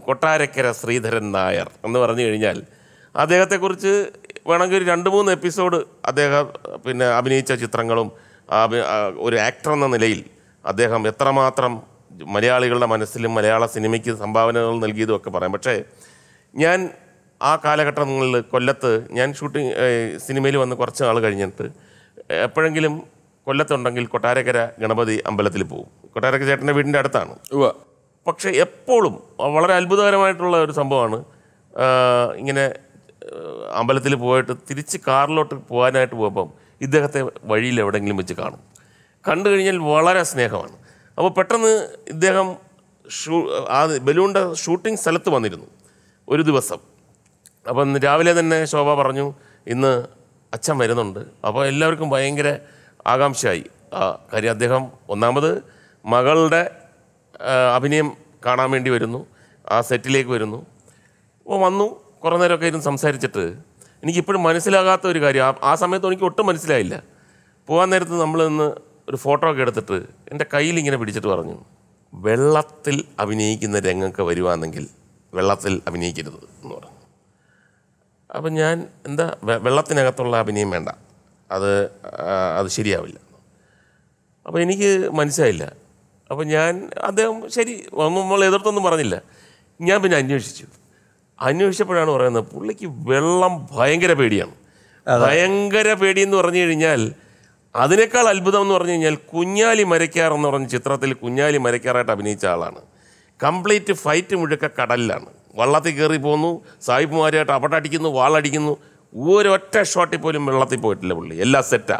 കൊട്ടാരക്കര ശ്രീധരൻ നായർ എന്ന് പറഞ്ഞു കഴിഞ്ഞാൽ അദ്ദേഹത്തെക്കുറിച്ച് വേണമെങ്കിൽ ഒരു രണ്ട് മൂന്ന് എപ്പിസോഡ് അദ്ദേഹം പിന്നെ അഭിനയിച്ച ചിത്രങ്ങളും അഭി- ആ, ഒരു ആക്ടർ എന്ന നിലയിൽ അദ്ദേഹം എത്രമാത്രം മലയാളികളുടെ മനസ്സിലും മലയാള സിനിമയ്ക്ക് സംഭാവനകൾ നൽകിയതും ഒക്കെ പറയാം പക്ഷേ ഞാൻ ആ കാലഘട്ടങ്ങളിൽ കൊല്ലത്ത് ഞാൻ ഷൂട്ടിംഗ് സിനിമയിൽ വന്ന് കുറച്ച് നാൾ കഴിഞ്ഞിട്ട് എപ്പോഴെങ്കിലും കൊല്ലത്തുണ്ടെങ്കിൽ കൊട്ടാരക്കര ഗണപതി അമ്പലത്തിൽ പോകും കൊട്ടാരക്കര ചേട്ടൻ്റെ വീടിൻ്റെ അടുത്താണ് ഉവ്വ പക്ഷേ എപ്പോഴും വളരെ അത്ഭുതകരമായിട്ടുള്ള ഒരു സംഭവമാണ് ആ, ഇങ്ങനെ അമ്പലത്തിൽ പോയിട്ട് തിരിച്ച് കാറിലോട്ട് പോകാനായിട്ട് പോകുമ്പം ഇദ്ദേഹത്തെ വഴിയിൽ എവിടെയെങ്കിലും വെച്ച് കാണും കണ്ടു കഴിഞ്ഞാൽ വളരെ സ്നേഹമാണ് അപ്പോൾ പെട്ടെന്ന് ഇദ്ദേഹം ഷൂ ആ ബലൂണിൻ്റെ ഷൂട്ടിംഗ് സ്ഥലത്ത് വന്നിരുന്നു ഒരു ദിവസം അപ്പം ഇന്ന് രാവിലെ തന്നെ ശോഭ പറഞ്ഞു ഇന്ന് അച്ഛൻ വരുന്നുണ്ട് അപ്പോൾ എല്ലാവർക്കും ഭയങ്കര ആകാംക്ഷയായി ആ കാര്യം അദ്ദേഹം ഒന്നാമത് മകളുടെ ആ, അഭിനയം കാണാൻ വേണ്ടി വരുന്നു ആ സെറ്റിലേക്ക് വരുന്നു അപ്പോൾ വന്നു കുറേ നേരമൊക്കെ ഇരുന്ന് സംസാരിച്ചിട്ട് എനിക്കിപ്പോഴും മനസ്സിലാകാത്ത ഒരു കാര്യം ആ- ആ സമയത്ത് എനിക്ക് ഒട്ടും മനസ്സിലായില്ല പോകാൻ നേരത്ത് നമ്മൾ ഇന്ന് ഒരു ഫോട്ടോ ഒക്കെ എടുത്തിട്ട് എൻ്റെ കയ്യിൽ ഇങ്ങനെ പിടിച്ചിട്ട് പറഞ്ഞു വെള്ളത്തിൽ അഭിനയിക്കുന്ന രംഗമൊക്കെ വരുവാണെങ്കിൽ വെള്ളത്തിൽ അഭിനയിക്കരുത് എന്ന് പറഞ്ഞു അപ്പം ഞാൻ എന്താ വെ- വെള്ളത്തിനകത്തുള്ള അഭിനയം വേണ്ട അത് ആ, അത് ശരിയാവില്ല അപ്പോൾ എനിക്ക് മനസ്സിലായില്ല അപ്പോൾ ഞാൻ അദ്ദേഹം ശരി ഒന്നും നമ്മൾ എതിർത്തൊന്നും പറഞ്ഞില്ല ഞാൻ പിന്നെ അന്വേഷിച്ചു അന്വേഷിച്ചപ്പോഴാണ് പറയുന്നത് പുള്ളിക്ക് വെള്ളം ഭയങ്കര പേടിയാണ് ഭയങ്കര പേടി എന്ന് പറഞ്ഞു കഴിഞ്ഞാൽ അതിനേക്കാൾ അത്ഭുതം എന്ന് പറഞ്ഞു കഴിഞ്ഞാൽ കുഞ്ഞാലി മരയ്ക്കാർ എന്ന് പറഞ്ഞ ചിത്രത്തിൽ കുഞ്ഞാലി മരയ്ക്കാറായിട്ട് അഭിനയിച്ച ആളാണ് കംപ്ലീറ്റ് ഫൈറ്റ് മുഴുക്ക കടലിലാണ് വള്ളത്തിൽ കയറി പോന്നു സായിപ്പുമാരുമായിട്ട് അപടടിക്കുന്നു വാളടിക്കുന്നു ഒരൊറ്റ ഷോട്ടിൽ പോലും വെള്ളത്തിൽ പോയിട്ടില്ല പുള്ളി എല്ലാം സെറ്റാ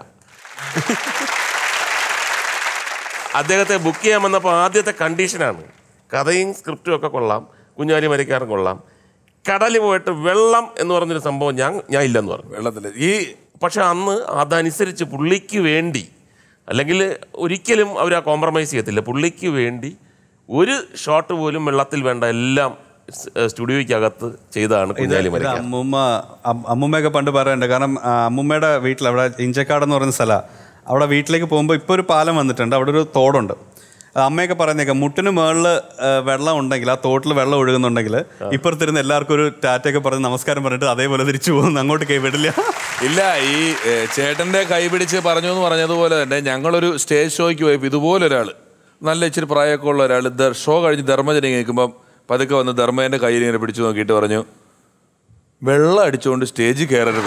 അദ്ദേഹത്തെ ബുക്ക് ചെയ്യാൻ വന്നപ്പോൾ ആദ്യത്തെ കണ്ടീഷനാണ് കഥയും സ്ക്രിപ്റ്റും ഒക്കെ കൊള്ളാം കുഞ്ഞാലി മരിക്കാറും കൊള്ളാം കടലിൽ പോയിട്ട് വെള്ളം എന്ന് പറഞ്ഞൊരു സംഭവം ഞാൻ ഞാൻ ഇല്ലെന്ന് പറഞ്ഞു വെള്ളത്തിൽ ഈ പക്ഷെ അന്ന് അതനുസരിച്ച് പുള്ളിക്ക് വേണ്ടി അല്ലെങ്കിൽ ഒരിക്കലും അവർ ആ കോംപ്രമൈസ് ചെയ്യത്തില്ല പുള്ളിക്ക് വേണ്ടി ഒരു ഷോട്ട് പോലും വെള്ളത്തിൽ വേണ്ട എല്ലാം സ്- സ്റ്റുഡിയോയ്ക്കകത്ത് ചെയ്തതാണ് കുഞ്ഞാലി ഇത് മരിക്കാർ അമ്മൂമ്മ അം- അമ്മൂമ്മയൊക്കെ പണ്ട് പറയാറുണ്ട് കാരണം ആ, അമ്മൂമ്മയുടെ വീട്ടിൽ അവിടെ ഇഞ്ചക്കാട് എന്ന് പറയുന്ന സ്ഥലമാണ് അവിടെ വീട്ടിലേക്ക് പോകുമ്പോൾ ഇപ്പോൾ ഒരു പാലം വന്നിട്ടുണ്ട് അവിടെ ഒരു തോടുണ്ട് അത് അമ്മയൊക്കെ പറയുന്നേക്കാം മുട്ടിന് മുകളിൽ വെള്ളം ഉണ്ടെങ്കിൽ ആ തോട്ടിൽ വെള്ളം ഒഴുകുന്നുണ്ടെങ്കിൽ ഇപ്പുറത്തിരുന്ന് എല്ലാവർക്കും ഒരു ടാറ്റയൊക്കെ പറഞ്ഞ് നമസ്കാരം പറഞ്ഞിട്ട് അതേപോലെ തിരിച്ചു പോകുന്നു അങ്ങോട്ട് കൈ വിടില്ല ഇല്ല ഈ ഏ, ചേട്ടന്റെ കൈ പിടിച്ച് പറഞ്ഞു എന്ന് പറഞ്ഞതുപോലെ തന്നെ ഞങ്ങളൊരു സ്റ്റേജ് ഷോയ്ക്ക് പോയപ്പോൾ ഇതുപോലെ ഒരാൾ നല്ല ഇച്ചിരി പ്രായമൊക്കെ ഉള്ള ഒരാൾ ഷോ കഴിഞ്ഞ് ധർമ്മജന കേൾക്കുമ്പം പതുക്കെ വന്ന് ധർമ്മേന്റെ കയ്യിൽ ഇങ്ങനെ പിടിച്ചു നോക്കിയിട്ട് പറഞ്ഞു വെള്ളം അടിച്ചുകൊണ്ട് സ്റ്റേജിൽ കയറരുത്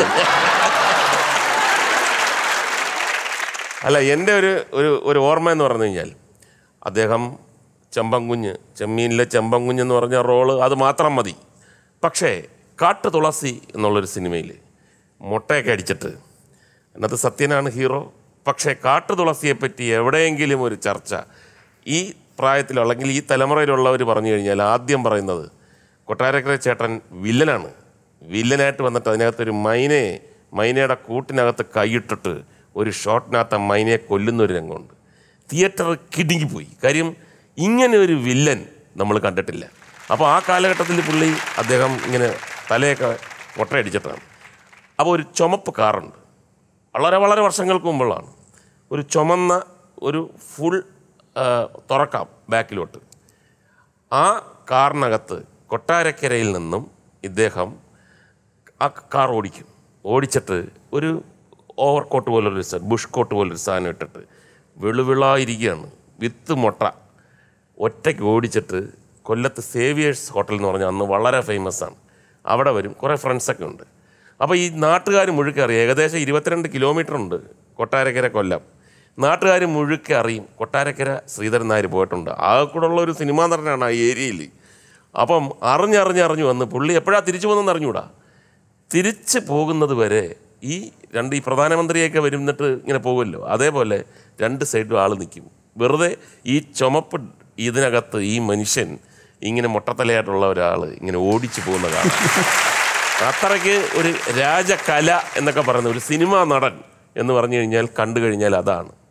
അല്ല എൻ്റെ ഒരു ഒരു ഒരു ഓർമ്മ എന്ന് പറഞ്ഞു കഴിഞ്ഞാൽ അദ്ദേഹം ചെമ്പൻകുഞ്ഞ് ചെമ്മീനിലെ ചെമ്പൻകുഞ്ഞ് എന്ന് പറഞ്ഞ റോള് അത് മാത്രം മതി പക്ഷേ കാട്ടു തുളസി എന്നുള്ളൊരു സിനിമയിൽ മുട്ടയൊക്കെ അടിച്ചിട്ട് അതിനകത്ത് സത്യനാണ് ഹീറോ പക്ഷേ കാട്ടു തുളസിയെപ്പറ്റി എവിടെയെങ്കിലും ഒരു ചർച്ച ഈ പ്രായത്തിലോ അല്ലെങ്കിൽ ഈ തലമുറയിലുള്ളവർ പറഞ്ഞു കഴിഞ്ഞാൽ ആദ്യം പറയുന്നത് കൊട്ടാരക്കര ചേട്ടൻ വില്ലനാണ് വില്ലനായിട്ട് വന്നിട്ട് അതിനകത്തൊരു മൈനയെ മൈനയുടെ കൂട്ടിനകത്ത് കൈയിട്ടിട്ട് ഒരു ഷോട്ടിനകത്ത് ആ മൈനയെ കൊല്ലുന്ന ഒരു രംഗമുണ്ട് തിയേറ്റർ കിടുങ്ങിപ്പോയി കാര്യം ഇങ്ങനെ ഒരു വില്ലൻ നമ്മൾ കണ്ടിട്ടില്ല അപ്പോൾ ആ കാലഘട്ടത്തിൽ പുള്ളി അദ്ദേഹം ഇങ്ങനെ തലയൊക്കെ കൊട്ടയടിച്ചിട്ടാണ് അപ്പോൾ ഒരു ചുമപ്പ് കാറുണ്ട് വളരെ വളരെ വർഷങ്ങൾക്ക് മുമ്പുള്ളതാണ് ഒരു ചുമന്ന ഒരു ഫുൾ തുറക്കാം ബാക്കിലോട്ട് ആ കാറിനകത്ത് കൊട്ടാരക്കരയിൽ നിന്നും ഇദ്ദേഹം ആ കാർ ഓടിക്കും ഓടിച്ചിട്ട് ഒരു ഓവർ കോട്ട് പോലൊരു സാധനം ബുഷ് കോട്ട് പോലൊരു സാധനം ഇട്ടിട്ട് വെളുവിളായിരിക്കുകയാണ് വിത്ത് മുട്ട ഒറ്റയ്ക്ക് ഓടിച്ചിട്ട് കൊല്ലത്ത് സേവിയേഴ്സ് ഹോട്ടൽ എന്ന് പറഞ്ഞാൽ അന്ന് വളരെ ഫേമസ് ആണ് അവിടെ വരും കുറേ ഫ്രണ്ട്സൊക്കെ ഉണ്ട് അപ്പോൾ ഈ നാട്ടുകാർ മുഴുക്കെ അറിയാം ഏകദേശം ഇരുപത്തിരണ്ട് കിലോമീറ്റർ ഉണ്ട് കൊട്ടാരക്കര കൊല്ലം നാട്ടുകാർ മുഴുക്കെ അറിയും കൊട്ടാരക്കര ശ്രീധരൻ നായർ പോയിട്ടുണ്ട് ആ കൂടെ ഉള്ള ഒരു സിനിമാ നടനാണ് ആ ഏരിയയിൽ അപ്പം അറിഞ്ഞറിഞ്ഞറിഞ്ഞു വന്ന് പുള്ളി എപ്പോഴാണ് തിരിച്ചു പോകുന്നതെന്ന് അറിഞ്ഞൂടാ തിരിച്ച് പോകുന്നത് വരെ ഈ രണ്ട് ഈ പ്രധാനമന്ത്രിയൊക്കെ വരുന്നിട്ട് ഇങ്ങനെ പോകുമല്ലോ അതേപോലെ രണ്ട് സൈഡും ആൾ നിൽക്കും വെറുതെ ഈ ചുമപ്പ് ഇതിനകത്ത് ഈ മനുഷ്യൻ ഇങ്ങനെ മുട്ടത്തലയായിട്ടുള്ള ഒരാൾ ഇങ്ങനെ ഓടിച്ചു പോകുന്ന കാണാം അത്രയ്ക്ക് ഒരു രാജകല എന്നൊക്കെ പറയുന്ന ഒരു സിനിമാ നടൻ എന്ന് പറഞ്ഞു കഴിഞ്ഞാൽ കണ്ടു കഴിഞ്ഞാൽ അതാണ്